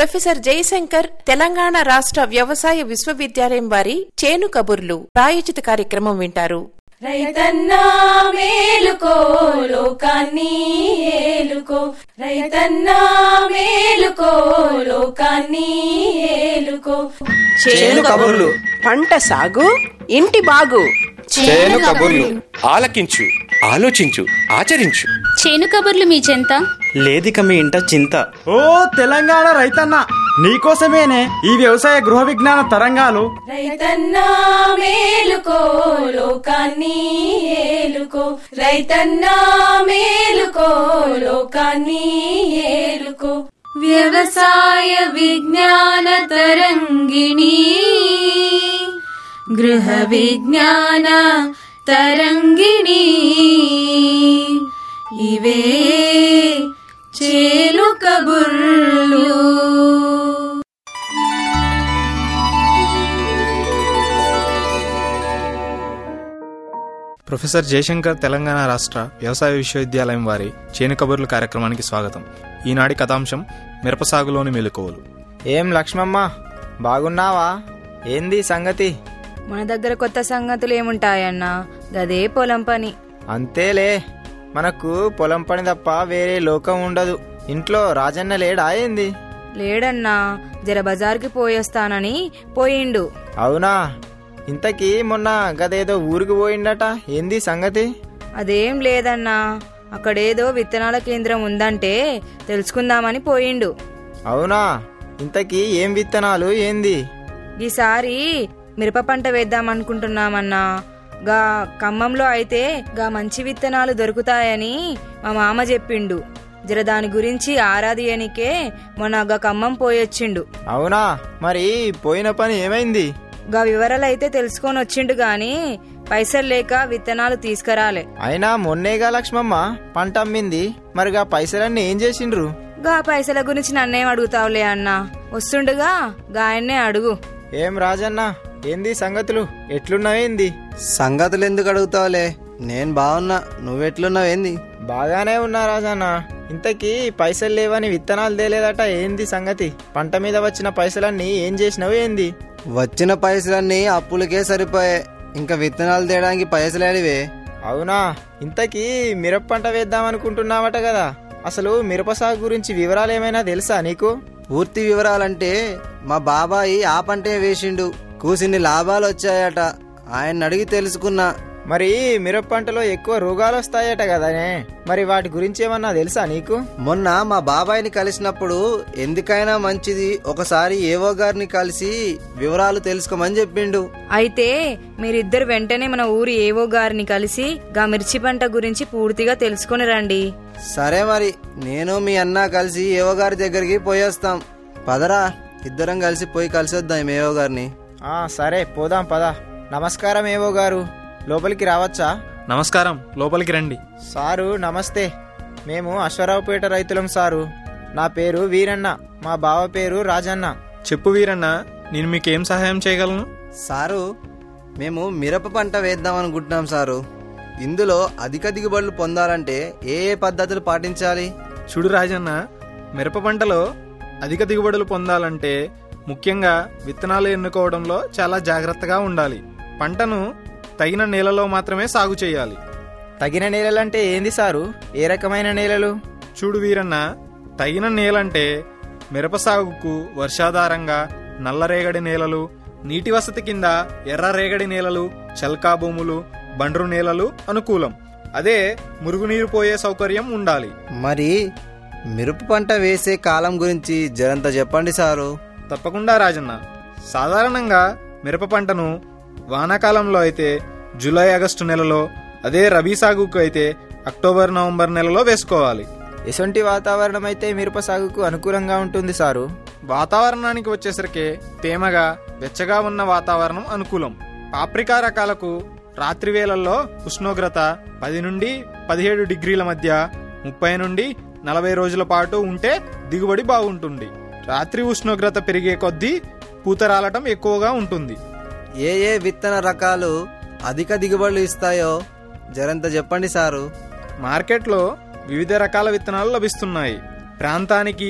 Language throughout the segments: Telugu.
ప్రొఫెసర్ జయశంకర్ తెలంగాణ రాష్ట్ర వ్యవసాయ విశ్వవిద్యాలయం వారి చేను కబుర్లు ప్రాయోజిత కార్యక్రమం వింటారు రైతన్నా మేలుకో లోకాన్ని ఏలుకో రైతన్నా మేలుకో లోకాన్ని ఏలుకో చేను కబుర్లు పంట సాగు ఇంటి బాగు చేను కబుర్లు ఆలకించు ఆలోచించు ఆచరించు చేను కబుర్లు మీ చెంత లేదిక మీ ఇంట చింత ఓ తెలంగాణ రైతన్న నీకోసమేనే ఈ వ్యవసాయ గృహ విజ్ఞాన తరంగాలు రైతన్నా మేలుకో లోకాన్ని ఏలుకో రైతన్నా మేలుకో లోకాన్ని ఏలుకో వ్యవసాయ విజ్ఞాన తరంగిణి గృహ విజ్ఞాన తరంగిణి ఇవే చేలు కబుర్లు ప్రొఫెసర్ జయశంకర్ తెలంగాణ రాష్ట్ర వ్యవసాయ విశ్వవిద్యాలయం వారి చేను కబుర్లు కార్యక్రమానికి స్వాగతం ఈనాటి కథాంశం మిరప సాగులోని మెలకువలు ఏం లక్ష్మమ్మ బాగున్నావా ఏంది సంగతి మన దగ్గర కొత్త సంగతులు ఏముంటాయన్నా గదే పొలం పని అంతేలే మనకు పొలం పని తప్ప వేరే లోకం ఉండదు ఇంట్లో రాజన్న లేడా ఏంది లేడన్నా జర బజార్కి పోయొస్తానని పోయిండు అవునా ఇంతకీ మొన్న గదేదో ఊరికి పోయిండట ఏంది సంగతి అదేం లేదన్నా అక్కడేదో విత్తనాల కేంద్రం ఉందంటే తెలుసుకుందామని పోయిండు అవునా ఇంతకీ ఏం విత్తనాలు ఏంది ఈసారి మిరప పంట వేద్దామనుకుంటున్నామన్నా గా ఖమ్మంలో అయితే గా మంచి విత్తనాలు దొరుకుతాయని మా మామ చెప్పిండు జర దాని గురించి ఆరాధియనికే మొన్న గా ఖమ్మం పోయొచ్చిండు అవునా మరి పోయిన పని ఏమైంది గా వివరాలు అయితే తెలుసుకొని వచ్చిండు గాని పైసలు లేక విత్తనాలు తీసుకురాలే అయినా మొన్నేగా లక్ష్మమ్మ పంట అమ్మింది మరిగా పైసలన్నీ ఏం చేసిండ్రు గా పైసల గురించి నన్నేం అడుగుతావులే అన్నా వస్తుండగా గాయన్నే అడుగు ఏం రాజన్న ఏంది సంగతులు ఎట్లున్నావేంది సంగతులు ఎందుకు అడుగుతావులే నేను బాగున్నా నువ్వెట్లున్నావేంది బాగానే ఉన్నా రాజన్న ఇంతకీ పైసలు లేవని విత్తనాలు తేలేదట ఏంది సంగతి పంట మీద వచ్చిన పైసలన్నీ ఏం చేసినావు ఏంది వచ్చిన పైసలన్నీ అప్పులకే సరిపోయాయి ఇంకా విత్తనాలు తేయడానికి పైసలేనివే అవునా ఇంతకీ మిరప పంట వేద్దాం అనుకుంటున్నావట కదా అసలు మిరప సాగు గురించి వివరాలు ఏమైనా తెలుసా నీకు పూర్తి వివరాలంటే మా బాబాయి ఆ పంటే వేసిండు కూసిన్ని లాభాలు వచ్చాయట ఆయన అడిగి తెలుసుకున్నా మరి మిరప పంటలో ఎక్కువ రోగాలు వస్తాయట కదనే మరి వాటి గురించి ఏమన్నా తెలుసా నీకు మొన్న మా బాబాయిని కలిసినప్పుడు ఎందుకైనా మంచిది ఒకసారి ఏవో గారిని కలిసి వివరాలు తెలుసుకోమని చెప్పిండు అయితే మీరిద్దరు వెంటనే మన ఊరి ఏవో గారిని కలిసి గా మిర్చి పంట గురించి పూర్తిగా తెలుసుకుని రండి సరే మరి నేను మీ అన్న కలిసి ఏవో గారి దగ్గరికి పోయేస్తాం పదరా ఇద్దరం కలిసి పోయి కలిసి వద్దాం ఏవో గారిని ఆ సరే పోదాం పదా నమస్కారం ఏవో గారు లోపలికి రావచ్చా నమస్కారం లోపలికి రండి సారు నమస్తే మేము అశ్వరావుపేట రైతులం సారు నా పేరు వీరన్న మా బావ పేరు రాజన్న చెప్పు వీరన్న నేను మీకేం సహాయం చేయగలను సారు మేము మిరప పంట వేద్దాం అనుకుంటున్నాం సారు ఇందులో అధిక దిగుబడులు పొందాలంటే ఏ ఏ పద్ధతులు పాటించాలి చూడు రాజన్న మిరప పంటలో అధిక దిగుబడులు పొందాలంటే ముఖ్యంగా విత్తనాలు ఎన్నుకోవడంలో చాలా జాగ్రత్తగా ఉండాలి పంటను తగిన నేలలో మాత్రమే సాగు చేయాలి తగిన నేలలంటే ఏంది సారు ఏ రకమైన నేలలు చూడు వీరన్న తగిన నేలంటే మిరప సాగుకు వర్షాధారంగా నల్లరేగడి నేలలు నీటి వసతి కింద ఎర్ర రేగడి నేలలు చల్కా భూములు బండ్రు నేలలు అనుకూలం అదే మురుగునీరు పోయే సౌకర్యం ఉండాలి మరి మిరప పంట వేసే కాలం గురించి జరంత చెప్పండి సారు తప్పకుండా రాజన్న సాధారణంగా మిరప పంటను వానాకాలంలో అయితే జూలై ఆగస్టు నెలలో అదే రబీ సాగుకు అయితే అక్టోబర్ నవంబర్ నెలలో వేసుకోవాలి ఎసొంటి వాతావరణం అయితే మిరప సాగుకు అనుకూలంగా ఉంటుంది సారు వాతావరణానికి వచ్చేసరికి తేమగా వెచ్చగా ఉన్న వాతావరణం అనుకూలం పాప్రికా రకాలకు రాత్రి వేళల్లో ఉష్ణోగ్రత పది నుండి పదిహేడు డిగ్రీల మధ్య ముప్పై నుండి నలభై రోజుల పాటు ఉంటే దిగుబడి బాగుంటుంది రాత్రి ఉష్ణోగ్రత పెరిగే కొద్దీ పూత రాలటం ఎక్కువగా ఉంటుంది ఏ ఏ విత్తన రకాలు అధిక దిగుబడులు ఇస్తాయో జరంత చెప్పండి సారు మార్కెట్లో వివిధ రకాల విత్తనాలు లభిస్తున్నాయి ప్రాంతానికి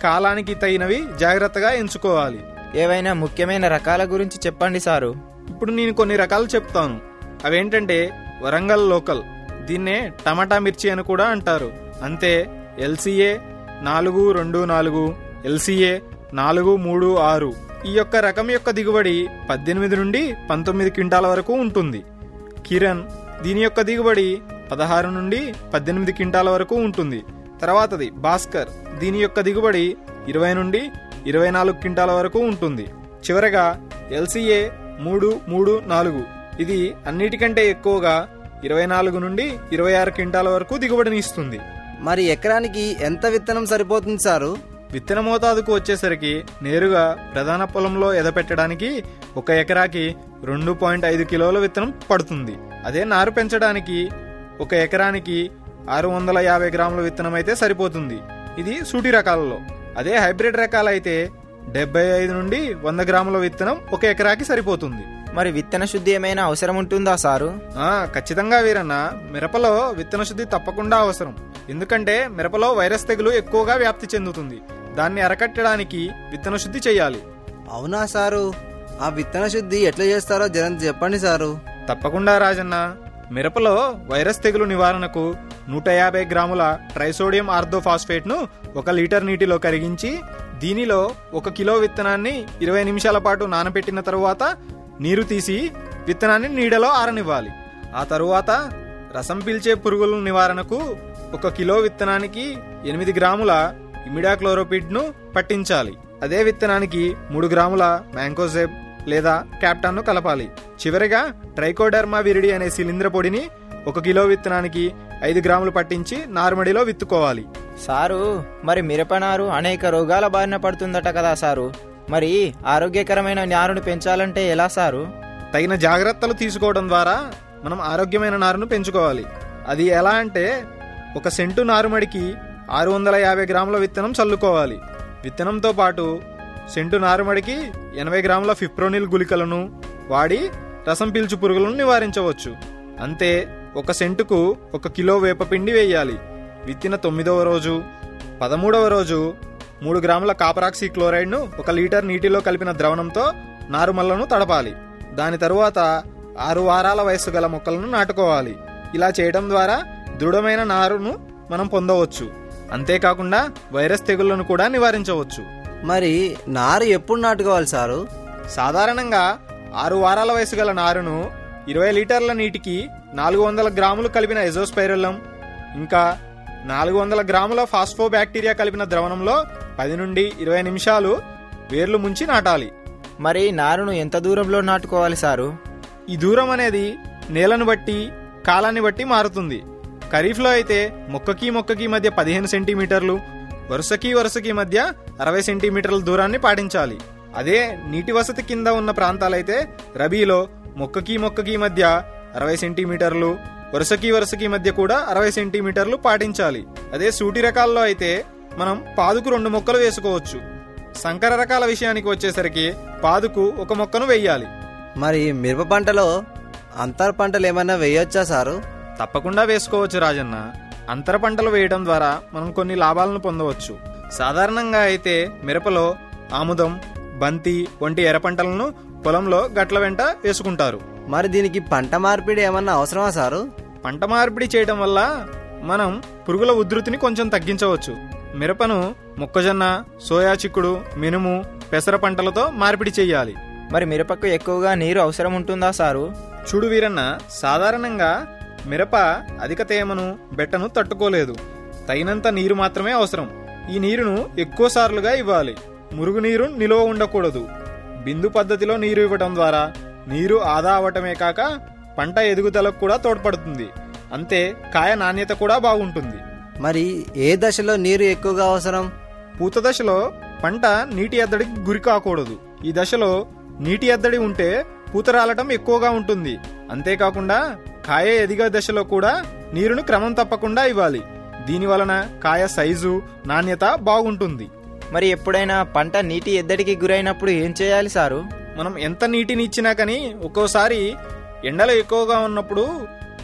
కాలానికి తగినవి జాగ్రత్తగా ఎంచుకోవాలి ఏవైనా ముఖ్యమైన రకాల గురించి చెప్పండి సారు ఇప్పుడు నేను కొన్ని రకాలు చెప్తాను అవేంటంటే వరంగల్ లోకల్ దీన్నే టమాటా మిర్చి అని కూడా అంటారు అంతే ఎల్సీఏ నాలుగు రెండు నాలుగు ఎల్సీఏ నాలుగు మూడు ఆరు ఈ యొక్క రకం యొక్క దిగుబడి పద్దెనిమిది నుండి పంతొమ్మిది క్వింటాల వరకు ఉంటుంది కిరణ్ దీని యొక్క దిగుబడి పదహారు నుండి పద్దెనిమిది క్వింటాల వరకు ఉంటుంది తర్వాతది భాస్కర్ దీని యొక్క దిగుబడి ఇరవై నుండి ఇరవై నాలుగు క్వింటాల వరకు ఉంటుంది చివరగా ఎల్సీఏ మూడు మూడు నాలుగు ఇది అన్నిటికంటే ఎక్కువగా ఇరవై నాలుగు నుండి ఇరవై ఆరు క్వింటాల వరకు దిగుబడిని ఇస్తుంది మరి ఎకరానికి ఎంత విత్తనం సరిపోతుంది సారు విత్తన మోతాదుకు వచ్చేసరికి నేరుగా ప్రధాన పొలంలో ఎదపెట్టడానికి ఒక ఎకరాకి రెండు పాయింట్ ఐదు కిలోల విత్తనం పడుతుంది అదే నారు పెంచడానికి ఒక ఎకరానికి ఆరు వందల యాభై గ్రాముల విత్తనం అయితే సరిపోతుంది ఇది సూటి రకాలలో అదే హైబ్రిడ్ రకాలైతే డెబ్బై ఐదు నుండి వంద గ్రాముల విత్తనం ఒక ఎకరాకి సరిపోతుంది మరి విత్తన శుద్ధి ఏమైనా అవసరం ఉంటుందా సారు ఆ ఖచ్చితంగా వీరన్న మిరపలో విత్తన శుద్ధి తప్పకుండా అవసరం ఎందుకంటే మిరపలో వైరస్ తెగులు ఎక్కువగా వ్యాప్తి చెందుతుంది దాన్ని అరకట్టడానికి విత్తన శుద్ధి చేయాలి అవునా సారు ఆ విత్తన శుద్ధి ఎట్లా చేస్తారో జరం చెప్పండి సారు తప్పకుండా రాజన్న మిరపలో వైరస్ తెగులు నివారణకు నూట యాభై గ్రాముల ట్రైసోడియం ఆర్థోఫాస్ఫేట్ ను ఒక లీటర్ నీటిలో కరిగించి దీనిలో ఒక కిలో విత్తనాన్ని ఇరవై నిమిషాల పాటు నానబెట్టిన తరువాత నీరు తీసి విత్తనాన్ని నీడలో ఆరనివ్వాలి ఆ తరువాత రసం పీల్చే పురుగుల నివారణకు ఒక కిలో విత్తనానికి ఎనిమిది గ్రాముల ఇమిడాక్లోరోపిడ్ ను పట్టించాలి అదే విత్తనానికి మూడు గ్రాముల మ్యాంకోజెబ్ లేదా క్యాప్టాన్ ను కలపాలి చివరిగా ట్రైకోడర్మా విరిడి అనే శిలీంద్ర పొడిని ఒక కిలో విత్తనానికి ఐదు గ్రాములు పట్టించి నారుమడిలో విత్తుకోవాలి సారు మరి మిరపనారు అనేక రోగాల బారిన పడుతుందట కదా సారు మరి ఆరోగ్యకరమైన నారుని పెంచాలంటే ఎలా సారు తగిన జాగ్రత్తలు తీసుకోవడం ద్వారా మనం ఆరోగ్యమైన నారును పెంచుకోవాలి అది ఎలా అంటే ఒక సెంటు నారుమడికి ఆరు వందల యాభై గ్రాముల విత్తనం చల్లుకోవాలి విత్తనంతో పాటు సెంటు నారుమడికి ఎనభై గ్రాముల ఫిప్రోనిల్ గుళికలను వాడి రసం పీల్చు పురుగులను నివారించవచ్చు అంతే ఒక సెంటుకు ఒక కిలో వేపపిండి వేయాలి విత్తిన తొమ్మిదవ రోజు పదమూడవ రోజు మూడు గ్రాముల కాపరాక్సీ క్లోరైడ్ను ఒక లీటర్ నీటిలో కలిపిన ద్రవణంతో నారుమల్లను తడపాలి దాని తరువాత ఆరు వారాల వయస్సు గల మొక్కలను నాటుకోవాలి ఇలా చేయడం ద్వారా దృఢమైన నారును మనం పొందవచ్చు అంతేకాకుండా వైరస్ తెగుళ్లను కూడా నివారించవచ్చు మరి నారు ఎప్పుడు నాటుకోవాలి సారు సాధారణంగా ఆరు వారాల వయసు గల నారును ఇరవై లీటర్ల నీటికి నాలుగు వందల గ్రాములు కలిపిన ఎజోస్పైరులం ఇంకా నాలుగు వందల గ్రాముల ఫాస్ఫో బ్యాక్టీరియా కలిపిన ద్రవణంలో పది నుండి ఇరవై నిమిషాలు వేర్లు ముంచి నాటాలి మరి నారును ఎంత దూరంలో నాటుకోవాలి సారు ఈ దూరం అనేది నేలను బట్టి కాలాన్ని బట్టి మారుతుంది ఖరీఫ్లో అయితే మొక్కకి మొక్కకి మధ్య పదిహేను సెంటీమీటర్లు వరుసకి వరుసకి మధ్య అరవై సెంటీమీటర్ల దూరాన్ని పాటించాలి అదే నీటి వసతి కింద ఉన్న ప్రాంతాలైతే రబీలో మొక్కకి మొక్కకి మధ్య అరవై సెంటీమీటర్లు వరుసకి వరుసకి మధ్య కూడా అరవై సెంటీమీటర్లు పాటించాలి అదే సూటి రకాల్లో అయితే మనం పాదుకు రెండు మొక్కలు వేసుకోవచ్చు సంకర రకాల విషయానికి వచ్చేసరికి పాదుకు ఒక మొక్కను వెయ్యాలి మరి మిరప పంటలో అంతర పంటలు ఏమైనా వేయొచ్చా సారు తప్పకుండా వేసుకోవచ్చు రాజన్న అంతర పంటలు వేయడం ద్వారా మనం కొన్ని లాభాలను పొందవచ్చు సాధారణంగా అయితే మిరపలో ఆముదం బంతి వంటి ఎర్ర పంటలను పొలంలో గట్ల వెంట వేసుకుంటారు మరి దీనికి పంట మార్పిడి ఏమన్నా అవసరమా సారు పంట మార్పిడి చేయడం వల్ల మనం పురుగుల ఉధృతిని కొంచెం తగ్గించవచ్చు మిరపను మొక్కజొన్న సోయా చిక్కుడు మినుము పెసర పంటలతో మార్పిడి చేయాలి మరి మిరపకు ఎక్కువగా నీరు అవసరం ఉంటుందా సారు చూడు వీరన్న సాధారణంగా మిరప అధిక తేమను బెట్టను తట్టుకోలేదు తగినంత నీరు మాత్రమే అవసరం ఈ నీరును ఎక్కువ సార్లుగా ఇవ్వాలి మురుగునీరు నిలువ ఉండకూడదు బిందు పద్ధతిలో నీరు ఇవ్వటం ద్వారా నీరు ఆదా అవటమే కాక పంట ఎదుగుదలకు కూడా తోడ్పడుతుంది అంతే కాయ నాణ్యత కూడా బాగుంటుంది మరి ఏ దశలో నీరు ఎక్కువగా అవసరం పూత దశలో పంట నీటి ఎద్దడికి గురి కాకూడదు ఈ దశలో నీటి ఎద్దడి ఉంటే పూత రాలటం ఎక్కువగా ఉంటుంది అంతేకాకుండా కాయ ఎదిగే దశలో కూడా నీరును క్రమం తప్పకుండా ఇవ్వాలి దీని వలన కాయ సైజు నాణ్యత బాగుంటుంది మరి ఎప్పుడైనా పంట నీటి ఎద్దడికి గురైనప్పుడు ఏం చేయాలి సారు మనం ఎంత నీటిని ఇచ్చినా కానీ ఒక్కోసారి ఎండలు ఎక్కువగా ఉన్నప్పుడు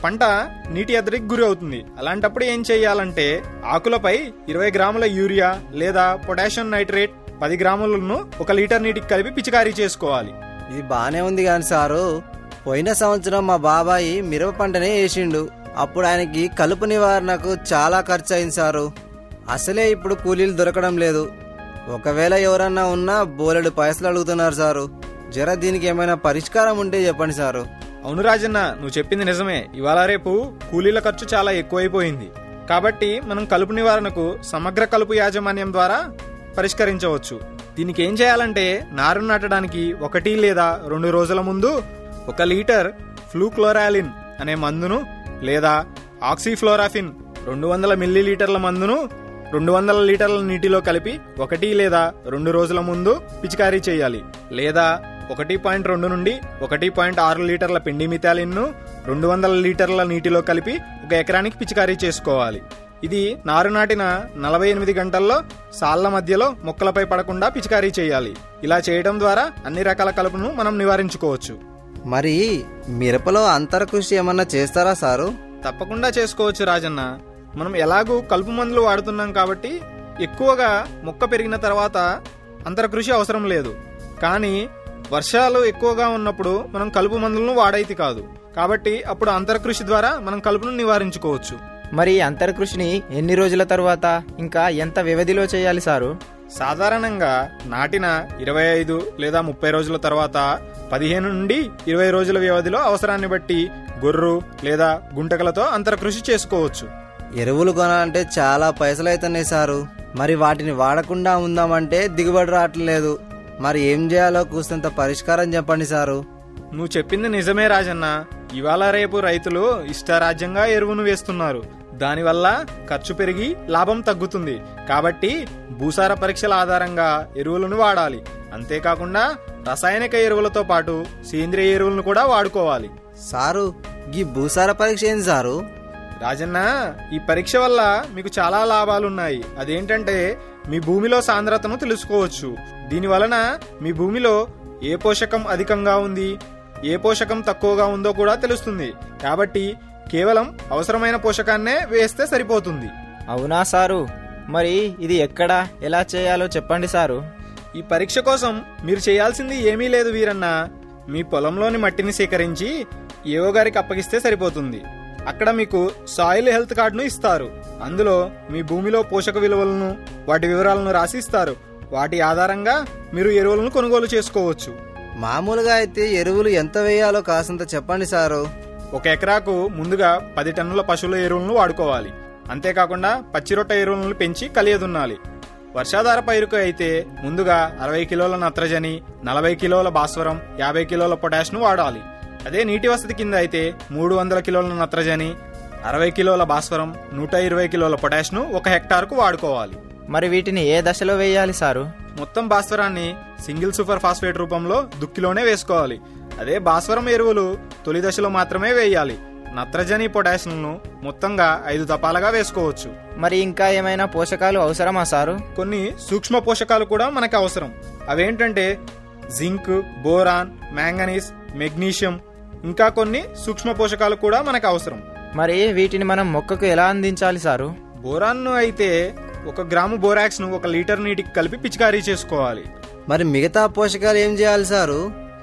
పంట నీటి ఎద్దడికి గురి అవుతుంది అలాంటప్పుడు ఏం చేయాలంటే ఆకులపై ఇరవై గ్రాముల యూరియా లేదా పొటాషియం నైట్రేట్ పది గ్రాములను ఒక లీటర్ నీటికి కలిపి పిచికారీ చేసుకోవాలి ఇది బానే ఉంది కాని సారు పోయిన సంవత్సరం మా బాబాయి మిరప పంటనే వేసిండు అప్పుడు ఆయనకి కలుపు నివారణకు చాలా ఖర్చు అయింది సారు అసలే ఇప్పుడు కూలీలు దొరకడం లేదు ఒకవేళ ఎవరన్నా ఉన్నా బోలెడు పైసలు అడుగుతున్నారు సారు జర దీనికి ఏమైనా పరిష్కారం ఉంటే చెప్పండి సారు అవును రాజన్న నువ్వు చెప్పింది నిజమే ఇవాళ రేపు కూలీల ఖర్చు చాలా ఎక్కువైపోయింది కాబట్టి మనం కలుపు నివారణకు సమగ్ర కలుపు యాజమాన్యం ద్వారా పరిష్కరించవచ్చు దీనికి ఏం చేయాలంటే నారు నాటడానికి ఒకటి లేదా రెండు రోజుల ముందు ఒక లీటర్ ఫ్లూక్లోరాలిన్ అనే మందును లేదా ఆక్సిఫ్లోరాఫిన్ రెండు వందల మిల్లీ లీటర్ల మందును రెండు వందల లీటర్ల నీటిలో కలిపి ఒకటి లేదా రెండు రోజుల ముందు పిచికారీ చేయాలి లేదా ఒకటి పాయింట్ రెండు నుండి ఒకటి పాయింట్ ఆరు లీటర్ల పిండి మిథాలిన్ను రెండు వందల లీటర్ల నీటిలో కలిపి ఒక ఎకరానికి పిచికారీ చేసుకోవాలి ఇది నారు నాటిన నలభై ఎనిమిది గంటల్లో సాళ్ల మధ్యలో మొక్కలపై పడకుండా పిచికారీ చేయాలి ఇలా చేయడం ద్వారా అన్ని రకాల కలుపును మనం నివారించుకోవచ్చు మరి మిరపలో అంతర కృషి ఏమన్నా చేస్తారా సారు తప్పకుండా చేసుకోవచ్చు రాజన్న మనం ఎలాగూ కలుపు మందులు వాడుతున్నాం కాబట్టి ఎక్కువగా మొక్క పెరిగిన తర్వాత అంతర కృషి అవసరం లేదు కానీ వర్షాలు ఎక్కువగా ఉన్నప్పుడు మనం కలుపు మందులను వాడైతే కాదు కాబట్టి అప్పుడు అంతర కృషి ద్వారా మనం కలుపును నివారించుకోవచ్చు మరి అంతర్కృషిని ఎన్ని రోజుల తరువాత ఇంకా ఎంత వ్యవధిలో చేయాలి సారు సాధారణంగా నాటిన ఇరవై ఐదు లేదా ముప్పై రోజుల తర్వాత పదిహేను నుండి ఇరవై రోజుల వ్యవధిలో అవసరాన్ని బట్టి గొర్రు లేదా గుంటకలతో అంతర కృషి చేసుకోవచ్చు ఎరువులు కొనాలంటే చాలా పైసలు అవుతున్నాయి సారు మరి వాటిని వాడకుండా ఉందామంటే దిగుబడి రావట్లేదు మరి ఏం చేయాలో కూసంత పరిష్కారం చెప్పండి సారు నువ్వు చెప్పింది నిజమే రాజన్న ఇవాళ రేపు రైతులు ఇష్టారాజ్యంగా ఎరువును వేస్తున్నారు దానివల్ల ఖర్చు పెరిగి లాభం తగ్గుతుంది కాబట్టి భూసార పరీక్షల ఆధారంగా ఎరువులను వాడాలి అంతేకాకుండా రసాయనిక ఎరువులతో పాటు సేంద్రియ ఎరువులను కూడా వాడుకోవాలి సారు ఈ భూసార పరీక్ష ఏంది సారు రాజన్న ఈ పరీక్ష వల్ల మీకు చాలా లాభాలున్నాయి అదేంటంటే మీ భూమిలో సాంద్రతను తెలుసుకోవచ్చు దీని వలన మీ భూమిలో ఏ పోషకం అధికంగా ఉంది ఏ పోషకం తక్కువగా ఉందో కూడా తెలుస్తుంది కాబట్టి కేవలం అవసరమైన పోషకాన్నే వేస్తే సరిపోతుంది అవునా సారు మరి ఇది ఎక్కడ ఎలా చేయాలో చెప్పండి సారు ఈ పరీక్ష కోసం మీరు చేయాల్సింది ఏమీ లేదు వీరన్న మీ పొలంలోని మట్టిని సేకరించి ఏవో గారికి అప్పగిస్తే సరిపోతుంది అక్కడ మీకు సాయిల్ హెల్త్ కార్డును ఇస్తారు అందులో మీ భూమిలో పోషక విలువలను వాటి వివరాలను రాసి ఇస్తారు వాటి ఆధారంగా మీరు ఎరువులను కొనుగోలు చేసుకోవచ్చు మామూలుగా అయితే ఎరువులు ఎంత వేయాలో కాసంత చెప్పండి సారు ఒక ఎకరాకు ముందుగా పది టన్నుల పశువుల ఎరువులను వాడుకోవాలి అంతేకాకుండా పచ్చిరొట్ట ఎరువులను పెంచి కలియదున్నాలి వర్షాధార పైరుకు అయితే ముందుగా అరవై కిలోల నత్రజని నలభై కిలోల భాస్వరం యాభై కిలోల పొటాష్ను వాడాలి అదే నీటి వసతి కింద అయితే మూడు వందల కిలోల నత్రజని అరవై కిలోల భాస్వరం నూట ఇరవై కిలోల పొటాష్ను ఒక హెక్టార్కు వాడుకోవాలి మరి వీటిని ఏ దశలో వేయాలి సారు మొత్తం భాస్వరాన్ని సింగిల్ సూపర్ ఫాస్ఫేట్ రూపంలో దుక్కిలోనే వేసుకోవాలి అదే భాస్వరం ఎరువులు తొలి దశలో మాత్రమే వేయాలి నత్రజని పొటాషియంను మొత్తంగా ఐదు తపాలుగా వేసుకోవచ్చు మరి ఇంకా ఏమైనా పోషకాలు అవసరమా సారు కొన్ని సూక్ష్మ పోషకాలు కూడా మనకు అవసరం అవేంటంటే జింక్ బోరాన్ మ్యాంగనీస్ మెగ్నీషియం ఇంకా కొన్ని సూక్ష్మ పోషకాలు కూడా మనకు అవసరం మరి వీటిని మనం మొక్కకు ఎలా అందించాలి సారు బోరాన్ను అయితే ఒక గ్రాము బోరాక్స్ ను ఒక లీటర్ నీటికి కలిపి పిచికారీ చేసుకోవాలి మరి మిగతా పోషకాలు ఏం చేయాలి సారు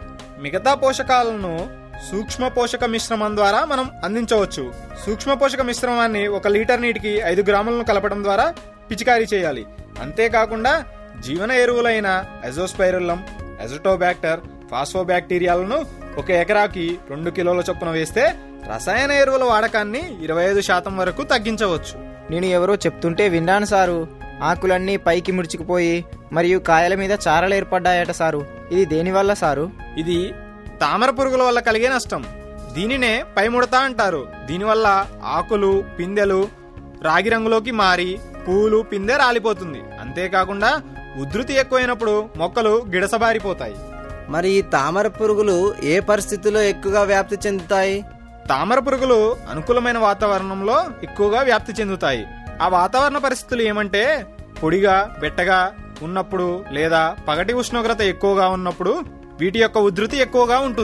మిగతా పోషకాలను సూక్ష్మ పోషక మిశ్రమం ద్వారా మనం అందించవచ్చు సూక్ష్మ పోషక మిశ్రమాన్ని ఒక లీటర్ నీటికి ఐదు గ్రాములను కలపడం ద్వారా పిచికారీ చేయాలి అంతేకాకుండా జీవన ఎరువులైన ఎజోస్పైరులం ఎజోటోబాక్టర్ ఫాస్ఫోబాక్టీరియాలను ఒక ఎకరాకి రెండు కిలోల చొప్పున వేస్తే రసాయన ఎరువుల వాడకాన్ని ఇరవై ఐదు శాతం వరకు తగ్గించవచ్చు నేను ఎవరో చెప్తుంటే విన్నాను సారు ఆకులన్నీ పైకి ముడుచుకుపోయి మరియు కాయల మీద చారలు ఏర్పడ్డాయట సారు ఇది దేనివల్ల సారు ఇది తామర పురుగుల వల్ల కలిగే నష్టం దీనినే పైముడత అంటారు దీనివల్ల ఆకులు పిందెలు రాగి రంగులోకి మారి పూలు పిందె రాలిపోతుంది అంతేకాకుండా ఉధృతి ఎక్కువైనప్పుడు మొక్కలు గిడసబారిపోతాయి మరి ఈ తామర పురుగులు ఏ పరిస్థితుల్లో ఎక్కువగా వ్యాప్తి చెందుతాయి తామర పురుగులు అనుకూలమైన వాతావరణంలో ఎక్కువగా వ్యాప్తి చెందుతాయి ఆ వాతావరణ పరిస్థితులు ఏమంటే పొడిగా బెట్టగా ఉన్నప్పుడు లేదా పగటి ఉష్ణోగ్రత ఎక్కువగా ఉన్నప్పుడు వీటి యొక్క ఉధృతి ఎక్కువగా ఉంటుంది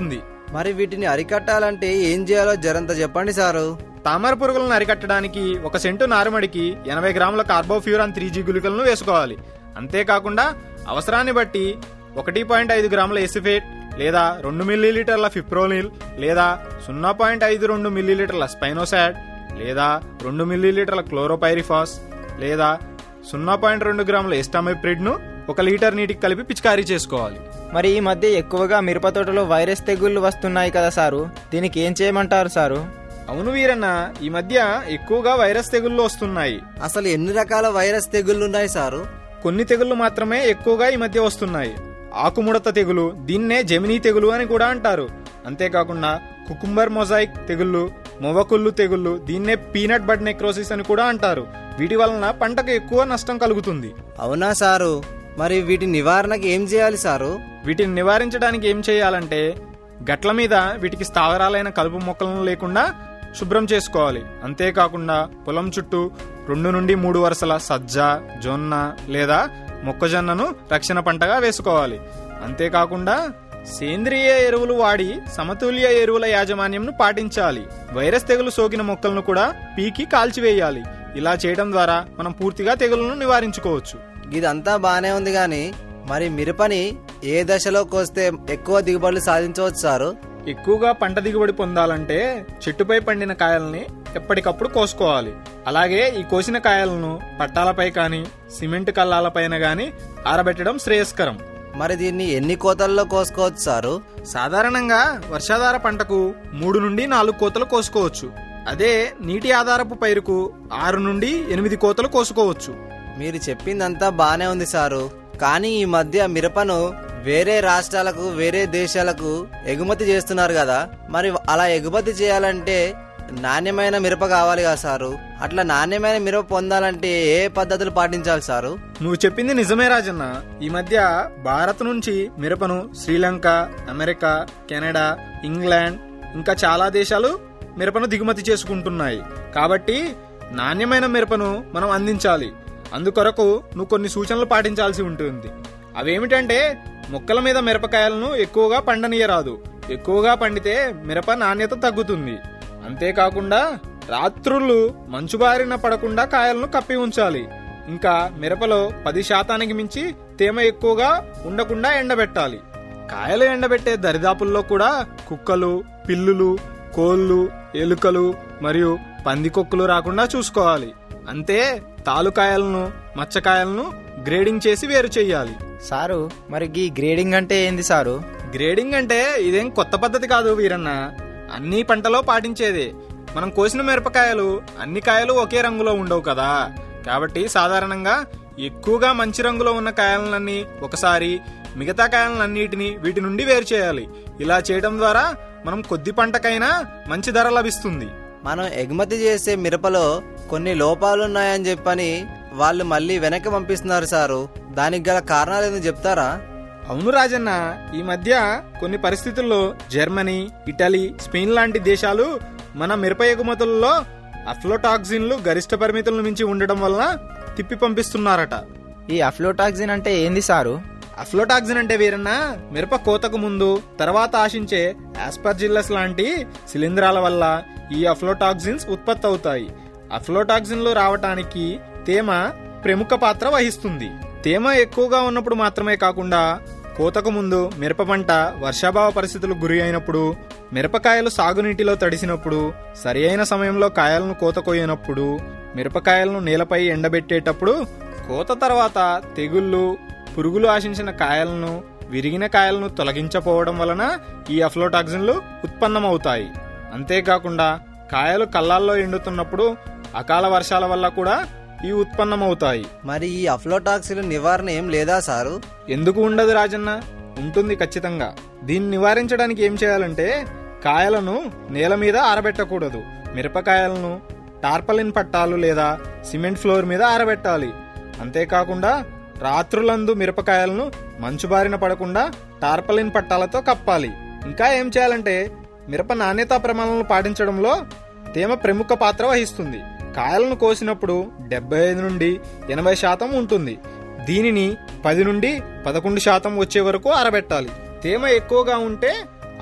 మరి వీటిని అరికట్టాలంటే ఏం చేయాలో జరంత చెప్పండి సారు తామర పురుగులను అరికట్టడానికి ఒక సెంటు నారుమడికి ఎనభై గ్రాముల కార్బోఫ్యూరాన్ త్రీ జీ గుళికలను వేసుకోవాలి అంతేకాకుండా అవసరాన్ని బట్టి ఒకటి పాయింట్ ఐదు గ్రాముల ఎసిఫేట్ లేదా రెండు మిల్లీలీటర్ల ఫిప్రోనిల్ లేదా సున్నా పాయింట్ ఐదు రెండు మిల్లీలీటర్ల స్పైనోసాడ్ లేదా రెండు మిల్లీలీటర్ల క్లోరోపైరిఫాస్ లేదా సున్నా పాయింట్ రెండు గ్రాముల ఎస్టామిప్రిడ్ను ఒక లీటర్ నీటికి కలిపి పిచికారీ చేసుకోవాలి మరి ఈ మధ్య ఎక్కువగా మిరప తోటలో వైరస్ తెగుళ్లు వస్తున్నాయి కదా సారు దీనికి ఏం చేయమంటారు సారు అవును వీరన్న ఈ మధ్య ఎక్కువగా వైరస్ తెగుళ్ళు వస్తున్నాయి అసలు ఎన్ని రకాల వైరస్ తెగుళ్ళున్నాయి సారు కొన్ని తెగుళ్ళు మాత్రమే ఎక్కువగా ఈ మధ్య వస్తున్నాయి ఆకుముడత తెగులు దీన్నే జెమినీ తెగులు అని కూడా అంటారు అంతేకాకుండా కుకుంబర్ మొజాయిక్ తెగుళ్ళు మొవకుళ్ళు తెగుళ్ళు దీన్నే పీనట్ బడ్ నెక్రోసిస్ అని కూడా అంటారు వీటి వలన పంటకు ఎక్కువ నష్టం కలుగుతుంది అవునా సారు మరి వీటి నివారణకి ఏం చేయాలి సారు వీటిని నివారించడానికి ఏం చేయాలంటే గట్ల మీద వీటికి స్థావరాలైన కలుపు మొక్కలను లేకుండా శుభ్రం చేసుకోవాలి అంతేకాకుండా పొలం చుట్టూ రెండు నుండి మూడు వరుసల సజ్జ జొన్న లేదా మొక్కజొన్నను రక్షణ పంటగా వేసుకోవాలి అంతేకాకుండా సేంద్రియ ఎరువులు వాడి సమతుల్య ఎరువుల యాజమాన్యంను పాటించాలి వైరస్ తెగులు సోకిన మొక్కలను కూడా పీకి కాల్చివేయాలి ఇలా చేయడం ద్వారా మనం పూర్తిగా తెగులను నివారించుకోవచ్చు ఇదంతా బానే ఉంది గాని మరి మిరపని ఏ దశలో కోస్తే ఎక్కువ దిగుబడులు సాధించవచ్చు సారు ఎక్కువగా పంట దిగుబడి పొందాలంటే చెట్టుపై పండిన కాయల్ని ఎప్పటికప్పుడు కోసుకోవాలి అలాగే ఈ కోసిన కాయలను పట్టాలపై కానీ సిమెంట్ కల్లాలపైన గాని ఆరబెట్టడం శ్రేయస్కరం మరి దీన్ని ఎన్ని కోతల్లో కోసుకోవచ్చు సారు సాధారణంగా వర్షాధార పంటకు మూడు నుండి నాలుగు కోతలు కోసుకోవచ్చు అదే నీటి ఆధారపు పైరుకు ఆరు నుండి ఎనిమిది కోతలు కోసుకోవచ్చు మీరు చెప్పిందంతా బానే ఉంది సారు కానీ ఈ మధ్య మిరపను వేరే రాష్ట్రాలకు వేరే దేశాలకు ఎగుమతి చేస్తున్నారు కదా మరి అలా ఎగుమతి చేయాలంటే నాణ్యమైన మిరప కావాలి కదా సారు అట్లా నాణ్యమైన మిరప పొందాలంటే ఏ పద్ధతులు పాటించాలి సారు నువ్వు చెప్పింది నిజమే రాజన్న ఈ మధ్య భారత్ నుంచి మిరపను శ్రీలంక అమెరికా కెనడా ఇంగ్లాండ్ ఇంకా చాలా దేశాలు మిరపను దిగుమతి చేసుకుంటున్నాయి కాబట్టి నాణ్యమైన మిరపను మనం అందించాలి అందుకొరకు నువ్వు కొన్ని సూచనలు పాటించాల్సి ఉంటుంది అవేమిటంటే మొక్కల మీద మిరపకాయలను ఎక్కువగా పండనీయరాదు ఎక్కువగా పండితే మిరప నాణ్యత తగ్గుతుంది అంతేకాకుండా రాత్రుళ్ళు మంచు బారిన పడకుండా కాయలను కప్పి ఉంచాలి ఇంకా మిరపలో పది శాతానికి మించి తేమ ఎక్కువగా ఉండకుండా ఎండబెట్టాలి కాయలు ఎండబెట్టే దరిదాపుల్లో కూడా కుక్కలు పిల్లులు కోళ్ళు ఎలుకలు మరియు పందికొక్కులు రాకుండా చూసుకోవాలి అంతే తాలుకాయలను మచ్చకాయలను గ్రేడింగ్ చేసి వేరు చేయాలి సారు మరి గీ గ్రేడింగ్ అంటే ఏంది సారు గ్రేడింగ్ అంటే ఇదేం కొత్త పద్ధతి కాదు వీరన్న అన్ని పంటలో పాటించేదే మనం కోసిన మిరపకాయలు అన్ని కాయలు ఒకే రంగులో ఉండవు కదా కాబట్టి సాధారణంగా ఎక్కువగా మంచి రంగులో ఉన్న కాయలన్నీ ఒకసారి మిగతా కాయలన్నిటిని వీటి నుండి వేరు చేయాలి ఇలా చేయడం ద్వారా మనం కొద్ది పంటకైనా మంచి ధర లభిస్తుంది మనం ఎగుమతి చేసే మిరపలో కొన్ని లోపాలున్నాయని చెప్పని వాళ్ళు మళ్ళీ వెనక్కి పంపిస్తున్నారు సారు దానికి గల కారణాలు ఏందో చెప్తారా అవును రాజన్న ఈ మధ్య కొన్ని పరిస్థితుల్లో జర్మనీ ఇటలీ స్పెయిన్ లాంటి దేశాలు మన మిరప ఎగుమతుల్లో అఫ్లోటాక్సిన్లు గరిష్ట పరిమితులను మించి ఉండడం వలన తిప్పి పంపిస్తున్నారట ఈ అఫ్లోటాక్సిన్ అంటే ఏంది సారు అఫ్లోటాక్సిన్ అంటే వీరన్న మిరప కోతకు ముందు తర్వాత ఆశించే ఆస్పర్జిల్లస్ లాంటి శిలీంధ్రాల వల్ల ఈ అఫ్లోటాక్సిన్స్ ఉత్పత్తి అవుతాయి అఫ్లోటాక్సిన్లు రావటానికి తేమ ప్రముఖ పాత్ర వహిస్తుంది తేమ ఎక్కువగా ఉన్నప్పుడు మాత్రమే కాకుండా కోతకు ముందు మిరప పంట వర్షాభావ పరిస్థితులకు గురి అయినప్పుడు మిరపకాయలు సాగునీటిలో తడిసినప్పుడు సరి అయిన సమయంలో కాయలను కోత కోయనప్పుడు మిరపకాయలను నేలపై ఎండబెట్టేటప్పుడు కోత తర్వాత తెగుళ్ళు పురుగులు ఆశించిన కాయలను విరిగిన కాయలను తొలగించపోవడం వలన ఈ అఫ్లోటాక్సిన్లు ఉత్పన్నమవుతాయి అంతేకాకుండా కాయలు కళ్ళాల్లో ఎండుతున్నప్పుడు అకాల వర్షాల వల్ల కూడా ఇవి ఉత్పన్నమవుతాయి మరి ఈ అఫ్లోటాక్సిన్ నివారణ ఏం లేదా సారు ఎందుకు ఉండదు రాజన్న ఉంటుంది ఖచ్చితంగా దీన్ని నివారించడానికి ఏం చేయాలంటే కాయలను నేల మీద ఆరబెట్టకూడదు మిరపకాయలను టార్పలిన్ పట్టాలు లేదా సిమెంట్ ఫ్లోర్ మీద ఆరబెట్టాలి అంతేకాకుండా రాత్రులందు మిరపకాయలను మంచు బారిన పడకుండా టార్పలిన్ పట్టాలతో కప్పాలి ఇంకా ఏం చేయాలంటే మిరప నాణ్యతా ప్రమాణాలను పాటించడంలో తేమ ప్రముఖ పాత్ర వహిస్తుంది కాయలను కోసినప్పుడు డెబ్బై ఐదు నుండి ఎనభై శాతం ఉంటుంది దీనిని పది నుండి పదకొండు శాతం వచ్చే వరకు ఆరబెట్టాలి తేమ ఎక్కువగా ఉంటే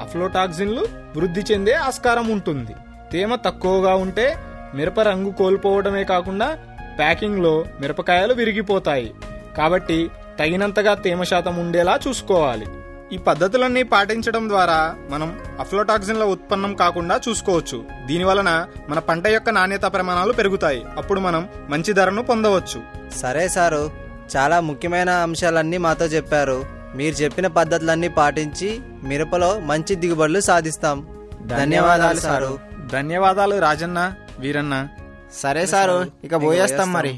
అఫ్లోటాక్సిన్లు వృద్ధి చెందే ఆస్కారం ఉంటుంది తేమ తక్కువగా ఉంటే మిరప రంగు కోల్పోవడమే కాకుండా ప్యాకింగ్లో మిరపకాయలు విరిగిపోతాయి కాబట్టి తగినంతగా తేమ శాతం ఉండేలా చూసుకోవాలి ఈ పద్ధతులన్నీ పాటించడం ద్వారా మనం అఫ్లోటాక్సిన్ల ఉత్పన్నం కాకుండా చూసుకోవచ్చు దీని వలన మన పంట యొక్క నాణ్యత ప్రమాణాలు పెరుగుతాయి అప్పుడు మనం మంచి ధరను పొందవచ్చు సరే సారు చాలా ముఖ్యమైన అంశాలన్నీ మాతో చెప్పారు మీరు చెప్పిన పద్ధతులన్నీ పాటించి మిరపలో మంచి దిగుబడులు సాధిస్తాం ధన్యవాదాలు సారు ధన్యవాదాలు రాజన్న వీరన్న సరే సారు ఇక పోయేస్తాం మరి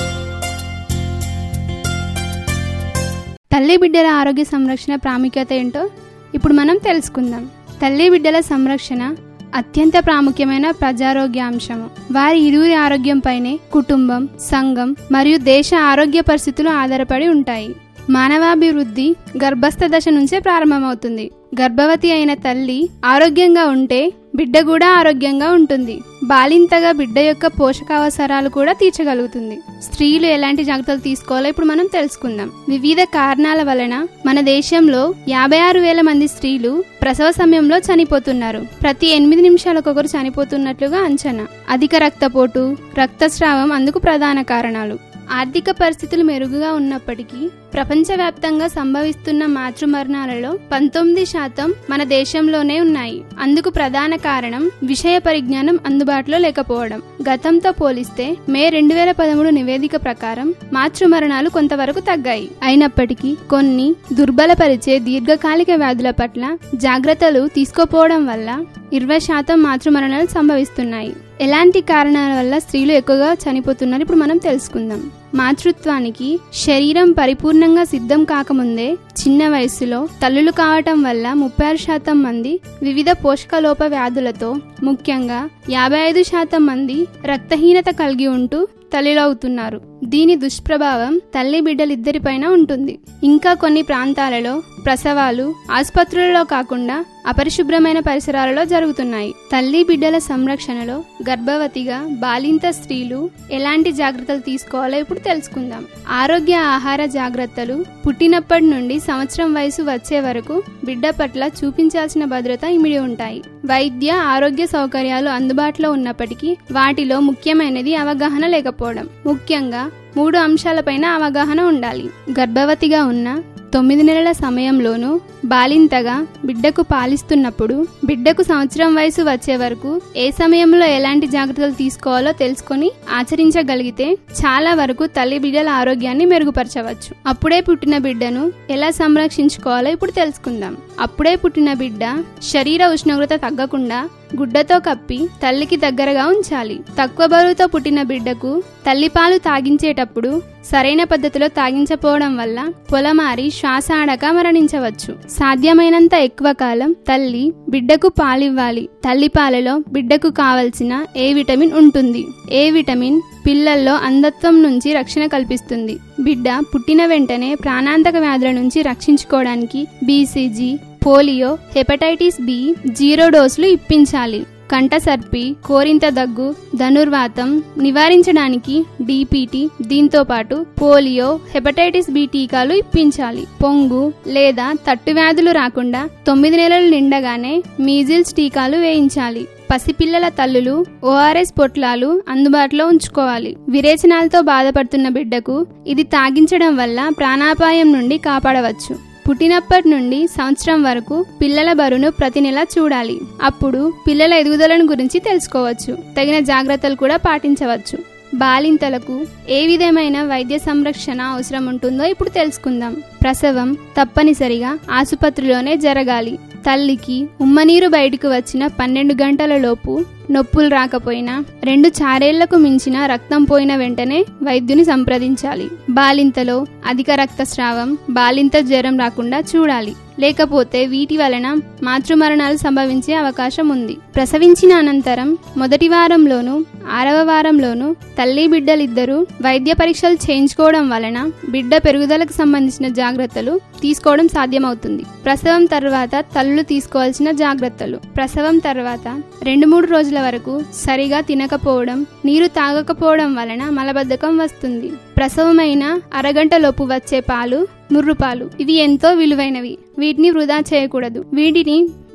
తల్లి బిడ్డల ఆరోగ్య సంరక్షణ ప్రాముఖ్యత ఏంటో ఇప్పుడు మనం తెలుసుకుందాం తల్లి బిడ్డల సంరక్షణ అత్యంత ప్రాముఖ్యమైన ప్రజారోగ్య అంశము వారి ఇరువురి ఆరోగ్యంపైనే కుటుంబం సంఘం మరియు దేశ ఆరోగ్య పరిస్థితులు ఆధారపడి ఉంటాయి మానవాభివృద్ధి గర్భస్థ దశ నుంచే ప్రారంభమవుతుంది గర్భవతి అయిన తల్లి ఆరోగ్యంగా ఉంటే బిడ్డ కూడా ఆరోగ్యంగా ఉంటుంది బాలింతగా బిడ్డ యొక్క పోషకావసరాలు కూడా తీర్చగలుగుతుంది స్త్రీలు ఎలాంటి జాగ్రత్తలు తీసుకోవాలో ఇప్పుడు మనం తెలుసుకుందాం వివిధ కారణాల వలన మన దేశంలో యాభై ఆరు వేల మంది స్త్రీలు ప్రసవ సమయంలో చనిపోతున్నారు ప్రతి ఎనిమిది నిమిషాలకు ఒకరు చనిపోతున్నట్లుగా అంచనా అధిక రక్తపోటు రక్తస్రావం అందుకు ప్రధాన కారణాలు ఆర్థిక పరిస్థితులు మెరుగుగా ఉన్నప్పటికీ ప్రపంచవ్యాప్తంగా సంభవిస్తున్న మాతృమరణాలలో పంతొమ్మిది శాతం మన దేశంలోనే ఉన్నాయి అందుకు ప్రధాన కారణం విషయ పరిజ్ఞానం అందుబాటులో లేకపోవడం గతంతో పోలిస్తే మే రెండు వేల పదమూడు నివేదిక ప్రకారం మాతృమరణాలు కొంతవరకు తగ్గాయి అయినప్పటికీ కొన్ని దుర్బలపరిచే దీర్ఘకాలిక వ్యాధుల పట్ల జాగ్రత్తలు తీసుకోపోవడం వల్ల ఇరవై శాతం మాతృమరణాలు సంభవిస్తున్నాయి ఎలాంటి కారణాల వల్ల స్త్రీలు ఎక్కువగా చనిపోతున్నారు ఇప్పుడు మనం తెలుసుకుందాం మాతృత్వానికి శరీరం పరిపూర్ణంగా సిద్ధం కాకముందే చిన్న వయసులో తల్లులు కావటం వల్ల ముప్పై ఆరు శాతం మంది వివిధ పోషకలోప వ్యాధులతో ముఖ్యంగా యాభై ఐదు శాతం మంది రక్తహీనత కలిగి ఉంటూ తల్లిలవుతున్నారు దీని దుష్ప్రభావం తల్లి బిడ్డలిద్దరిపైన ఉంటుంది ఇంకా కొన్ని ప్రాంతాలలో ప్రసవాలు ఆసుపత్రులలో కాకుండా అపరిశుభ్రమైన పరిసరాలలో జరుగుతున్నాయి తల్లి బిడ్డల సంరక్షణలో గర్భవతిగా బాలింత స్త్రీలు ఎలాంటి జాగ్రత్తలు తీసుకోవాలో ఇప్పుడు తెలుసుకుందాం ఆరోగ్య ఆహార జాగ్రత్తలు పుట్టినప్పటి నుండి సంవత్సరం వయసు వచ్చే వరకు బిడ్డ పట్ల చూపించాల్సిన భద్రత ఇమిడి ఉంటాయి వైద్య ఆరోగ్య సౌకర్యాలు అందుబాటులో ఉన్నప్పటికీ వాటిలో ముఖ్యమైనది అవగాహన లేకపోవడం ముఖ్యంగా మూడు అంశాలపైన అవగాహన ఉండాలి గర్భవతిగా ఉన్న తొమ్మిది నెలల సమయంలోనూ బాలింతగా బిడ్డకు పాలిస్తున్నప్పుడు బిడ్డకు సంవత్సరం వయసు వచ్చే వరకు ఏ సమయంలో ఎలాంటి జాగ్రత్తలు తీసుకోవాలో తెలుసుకొని ఆచరించగలిగితే చాలా వరకు తల్లి బిడ్డల ఆరోగ్యాన్ని మెరుగుపరచవచ్చు అప్పుడే పుట్టిన బిడ్డను ఎలా సంరక్షించుకోవాలో ఇప్పుడు తెలుసుకుందాం అప్పుడే పుట్టిన బిడ్డ శరీర ఉష్ణోగ్రత తగ్గకుండా గుడ్డతో కప్పి తల్లికి దగ్గరగా ఉంచాలి తక్కువ బరువుతో పుట్టిన బిడ్డకు తల్లిపాలు తాగించేటప్పుడు సరైన పద్ధతిలో తాగించపోవడం వల్ల పొలమారి శ్వాస ఆడక మరణించవచ్చు సాధ్యమైనంత ఎక్కువ కాలం తల్లి బిడ్డకు పాలివ్వాలి తల్లిపాలలో బిడ్డకు కావలసిన ఏ విటమిన్ ఉంటుంది ఏ విటమిన్ పిల్లల్లో అంధత్వం నుంచి రక్షణ కల్పిస్తుంది బిడ్డ పుట్టిన వెంటనే ప్రాణాంతక వ్యాధుల నుంచి రక్షించుకోవడానికి BCG polio hepatitis B zero డోసులు ఇప్పించాలి కంటసర్పి కోరింత దగ్గు ధనుర్వాతం నివారించడానికి డిపిటి దీంతో పాటు పోలియో హెపటైటిస్ బి టీకాలు ఇప్పించాలి పొంగు లేదా తట్టు వ్యాధులు రాకుండా తొమ్మిది నెలలు నిండగానే మీజిల్స్ టీకాలు వేయించాలి పసిపిల్లల తల్లులు ఓఆర్ఎస్ పొట్లాలు అందుబాటులో ఉంచుకోవాలి విరేచనాలతో బాధపడుతున్న బిడ్డకు ఇది తాగించడం వల్ల ప్రాణాపాయం నుండి కాపాడవచ్చు పుట్టినప్పటి నుండి సంవత్సరం వరకు పిల్లల బరువును ప్రతి నెల చూడాలి అప్పుడు పిల్లల ఎదుగుదలను గురించి తెలుసుకోవచ్చు తగిన జాగ్రత్తలు కూడా పాటించవచ్చు బాలింతలకు ఏ విధమైన వైద్య సంరక్షణ అవసరం ఉంటుందో ఇప్పుడు తెలుసుకుందాం ప్రసవం తప్పనిసరిగా ఆసుపత్రిలోనే జరగాలి తల్లికి ఉమ్మనీరు బయటకు వచ్చిన పన్నెండు గంటల లోపు నొప్పులు రాకపోయినా రెండు చారేళ్లకు మించిన రక్తం పోయిన వెంటనే వైద్యుని సంప్రదించాలి బాలింతలో అధిక రక్తస్రావం బాలింత జ్వరం రాకుండా చూడాలి లేకపోతే వీటి వలన మాతృమరణాలు సంభవించే అవకాశం ఉంది ప్రసవించిన అనంతరం మొదటి వారంలోనూ ఆరవ వారంలోనూ తల్లి బిడ్డలిద్దరూ వైద్య పరీక్షలు చేయించుకోవడం వలన బిడ్డ పెరుగుదలకు సంబంధించిన జాగ్రత్తలు తీసుకోవడం సాధ్యమవుతుంది ప్రసవం తర్వాత తల్లులు తీసుకోవాల్సిన జాగ్రత్తలు ప్రసవం తర్వాత రెండు మూడు రోజుల వరకు సరిగా తినకపోవడం నీరు తాగకపోవడం వలన మలబద్ధకం వస్తుంది ప్రసవమైన అరగంట లోపు వచ్చే పాలు ముర్రుపాలు ఇవి ఎంతో విలువైనవి వీటిని వృధా చేయకూడదు వీటిని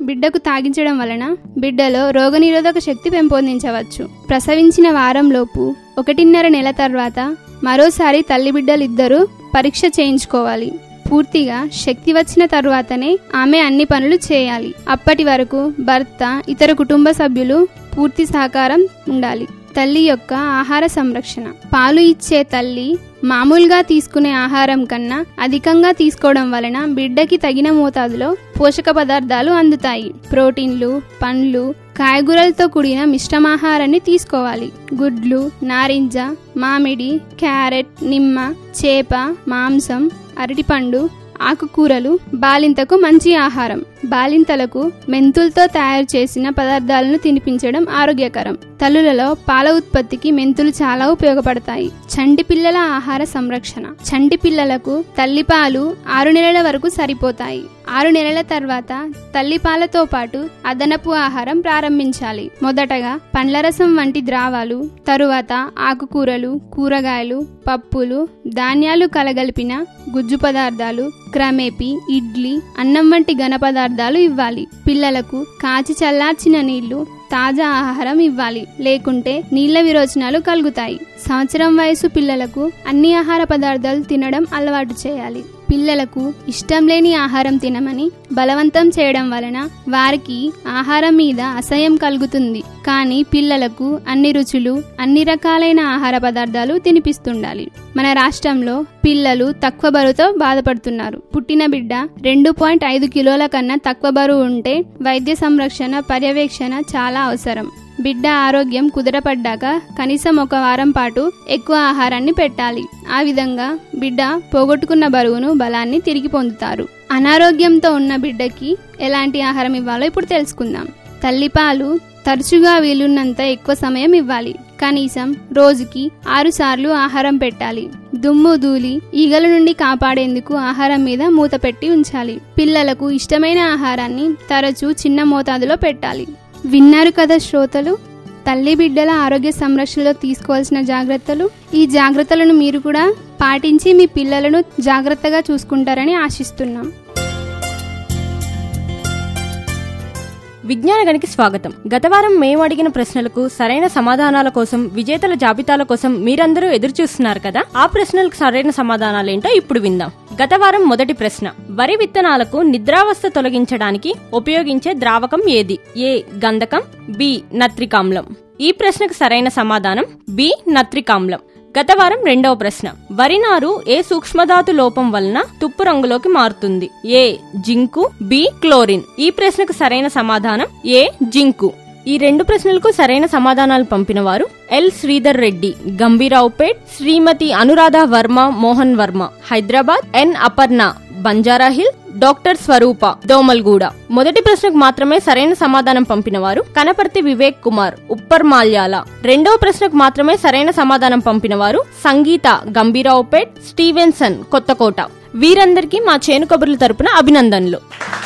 బిడ్డకు తాగించడం వలన బిడ్డలో రోగనిరోధక శక్తి పెంపొందించవచ్చు ప్రసవించిన వారంలోపు ఒకటిన్నర నెల తర్వాత మరోసారి తల్లి బిడ్డలిద్దరూ పరీక్ష చేయించుకోవాలి పూర్తిగా శక్తి వచ్చిన తరువాతనే ఆమె అన్ని పనులు చేయాలి అప్పటి వరకు భర్త ఇతర కుటుంబ సభ్యులు పూర్తి సహకారం ఉండాలి తల్లి యొక్క ఆహార సంరక్షణ పాలు ఇచ్చే తల్లి మామూలుగా తీసుకునే ఆహారం కన్నా అధికంగా తీసుకోవడం వలన బిడ్డకి తగిన మోతాదులో పోషక పదార్థాలు అందుతాయి ప్రోటీన్లు పండ్లు కాయగూరలతో కూడిన మిశ్రమాహారాన్ని తీసుకోవాలి గుడ్లు నారింజ మామిడి క్యారెట్ నిమ్మ చేప మాంసం అరటిపండు ఆకుకూరలు బాలింతకు మంచి ఆహారం బాలింతలకు మెంతులతో తయారు చేసిన పదార్థాలను తినిపించడం ఆరోగ్యకరం తల్లులలో పాల ఉత్పత్తికి మెంతులు చాలా ఉపయోగపడతాయి చంటి పిల్లల ఆహార సంరక్షణ చంటి పిల్లలకు తల్లిపాలు ఆరు నెలల వరకు సరిపోతాయి ఆరు నెలల తర్వాత తల్లిపాలతో పాటు అదనపు ఆహారం ప్రారంభించాలి మొదటగా పండ్ల రసం వంటి ద్రావాలు తరువాత ఆకుకూరలు కూరగాయలు పప్పులు ధాన్యాలు కలగలిపిన గుజ్జు పదార్థాలు క్రమేపి ఇడ్లీ అన్నం వంటి ఘన పదార్థాలు ఇవ్వాలి పిల్లలకు కాచి చల్లార్చిన నీళ్లు తాజా ఆహారం ఇవ్వాలి లేకుంటే నీళ్ల విరోచనాలు కలుగుతాయి సంవత్సరం వయసు పిల్లలకు అన్ని ఆహార పదార్థాలు తినడం అలవాటు చేయాలి పిల్లలకు ఇష్టం లేని ఆహారం తినమని బలవంతం చేయడం వలన వారికి ఆహారం మీద అసహ్యం కలుగుతుంది కానీ పిల్లలకు అన్ని రుచులు అన్ని రకాలైన ఆహార పదార్థాలు తినిపిస్తుండాలి మన రాష్ట్రంలో పిల్లలు తక్కువ బరువుతో బాధపడుతున్నారు పుట్టిన బిడ్డ రెండు పాయింట్ ఐదు కిలోల కన్నా తక్కువ బరువు ఉంటే వైద్య సంరక్షణ పర్యవేక్షణ చాలా అవసరం బిడ్డ ఆరోగ్యం కుదరపడ్డాక కనీసం ఒక వారం పాటు ఎక్కువ ఆహారాన్ని పెట్టాలి ఆ విధంగా బిడ్డ పోగొట్టుకున్న బరువును బలాన్ని తిరిగి పొందుతారు అనారోగ్యంతో ఉన్న బిడ్డకి ఎలాంటి ఆహారం ఇవ్వాలో ఇప్పుడు తెలుసుకుందాం తల్లిపాలు తరచుగా వీలున్నంత ఎక్కువ సమయం ఇవ్వాలి కనీసం రోజుకి ఆరు సార్లు ఆహారం పెట్టాలి దుమ్ము ధూళి ఈగల నుండి కాపాడేందుకు ఆహారం మీద మూత పెట్టి ఉంచాలి పిల్లలకు ఇష్టమైన ఆహారాన్ని తరచూ చిన్న మోతాదులో పెట్టాలి విన్నారు కదా శ్రోతలు తల్లి బిడ్డల ఆరోగ్య సంరక్షణలో తీసుకోవాల్సిన జాగ్రత్తలు ఈ జాగ్రత్తలను మీరు కూడా పాటించి మీ పిల్లలను జాగ్రత్తగా చూసుకుంటారని ఆశిస్తున్నాం విజ్ఞాన గనికి స్వాగతం గత వారం మేము అడిగిన ప్రశ్నలకు సరైన సమాధానాల కోసం విజేతల జాబితాల కోసం మీరందరూ ఎదురు చూస్తున్నారు కదా ఆ ప్రశ్నలకు సరైన సమాధానాలేంటో ఇప్పుడు విందాం గత వారం మొదటి ప్రశ్న వరి విత్తనాలకు నిద్రావస్థ తొలగించడానికి ఉపయోగించే ద్రావకం ఏది ఏ గంధకం బి నత్రికామ్లం ఈ ప్రశ్నకు సరైన సమాధానం బి నత్రికామ్లం గత వారం రెండవ ప్రశ్న వరి నారు ఏ సూక్ష్మధాతు లోపం వలన తుప్పు రంగులోకి మారుతుంది ఏ జింకు బి క్లోరిన్ ఈ ప్రశ్నకు సరైన సమాధానం ఏ జింకు ఈ రెండు ప్రశ్నలకు సరైన సమాధానాలు పంపిన వారు L Sridhar Reddy Gambhiraopet Shrimati Anuradha Varma Mohan Varma Hyderabad N Aparna Banjarahill doctor Swarupa Domalguda మొదటి ప్రశ్నకు మాత్రమే సరైన సమాధానం పంపిన వారు కనపర్తి వివేక్ కుమార్ ఉప్పర్ మాల్యాల రెండవ ప్రశ్నకు మాత్రమే సరైన సమాధానం పంపిన వారు సంగీత గంభీరావుపేట్ స్టీవెన్సన్ కొత్తకోట వీరందరికీ మా చేను కబుర్ల తరపున అభినందనలు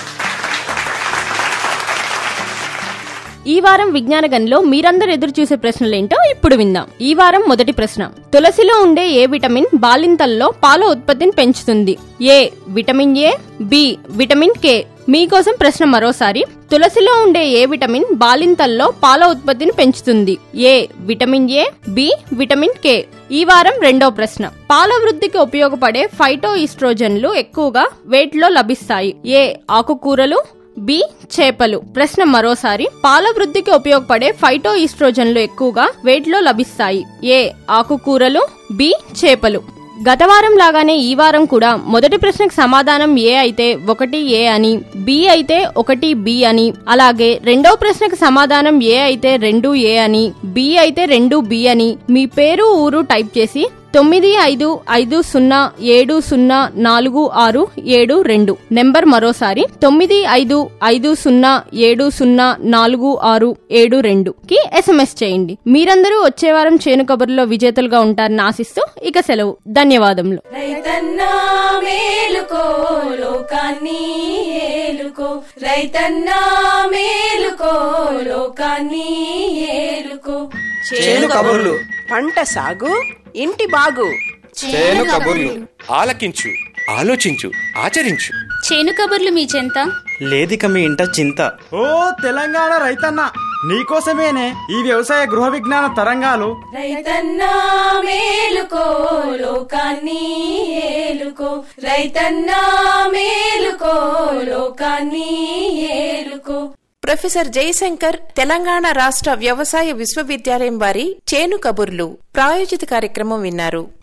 ఈ వారం విజ్ఞాన గనిలో మీరందరూ ఎదురు చూసే ప్రశ్నలేంటో ఇప్పుడు విందాం ఈ వారం మొదటి ప్రశ్న తులసిలో ఉండే ఏ విటమిన్ బాలింతల్లో పాల ఉత్పత్తిని పెంచుతుంది A vitamin A B vitamin K మీకోసం ప్రశ్న మరోసారి తులసిలో ఉండే ఏ విటమిన్ బాలింతల్లో పాల ఉత్పత్తిని పెంచుతుంది A vitamin A B vitamin K ఈ వారం రెండో ప్రశ్న పాల వృద్ధికి ఉపయోగపడే ఫైటో ఈస్ట్రోజన్లు ఎక్కువగా వేటిలో లభిస్తాయి ఏ ఆకుకూరలు బి చేపలు ప్రశ్న మరోసారి పాల వృద్ధికి ఉపయోగపడే ఫైటో ఈస్ట్రోజన్లు ఎక్కువగా వేటిలో లభిస్తాయి ఏ ఆకుకూరలు బి చేపలు గత వారం లాగానే ఈ వారం కూడా మొదటి ప్రశ్నకు సమాధానం ఏ అయితే ఒకటి ఏ అని బి అయితే ఒకటి బి అని అలాగే రెండవ ప్రశ్నకు సమాధానం ఏ అయితే రెండు ఏ అని బి అయితే రెండు బి అని మీ పేరు ఊరు టైప్ చేసి తొమ్మిది ఐదు ఐదు సున్నా ఏడు సున్నా నాలుగు ఆరు ఏడు రెండు నెంబర్ మరోసారి తొమ్మిది ఐదు ఐదు సున్నా ఏడు సున్నా నాలుగు ఆరు ఏడు రెండు కి ఎస్ఎంఎస్ చేయండి మీరందరూ వచ్చే వారం చేను కబుర్లో విజేతలుగా ఉంటారని ఆశిస్తూ ఇక సెలవు ధన్యవాదములు రైతన్నా మేలుకో లోకాన్ని ఏలుకో రైతన్నా మేలుకో లోకాన్ని ఏలుకో చేను కబుర్లు పంట సాగు ఇంటి బాగు చేను కబుర్లు ఆలకించు ఆలోచించు ఆచరించు చేను కబుర్లు మీ చెంత లేదిక మీ ఇంట చింత ఓ తెలంగాణ రైతన్న నీకోసమేనే ఈ వ్యవసాయ గృహ విజ్ఞాన తరంగాలు రైతన్నా మేలుకో లోకాన్ని ఏలుకో రైతన్నా మేలుకో లోకాన్ని ఏలుకో ప్రొఫెసర్ జయశంకర్ తెలంగాణ రాష్ట్ర వ్యవసాయ విశ్వవిద్యాలయం వారి చేను కబుర్లు ప్రాయోజిత కార్యక్రమం విన్నారు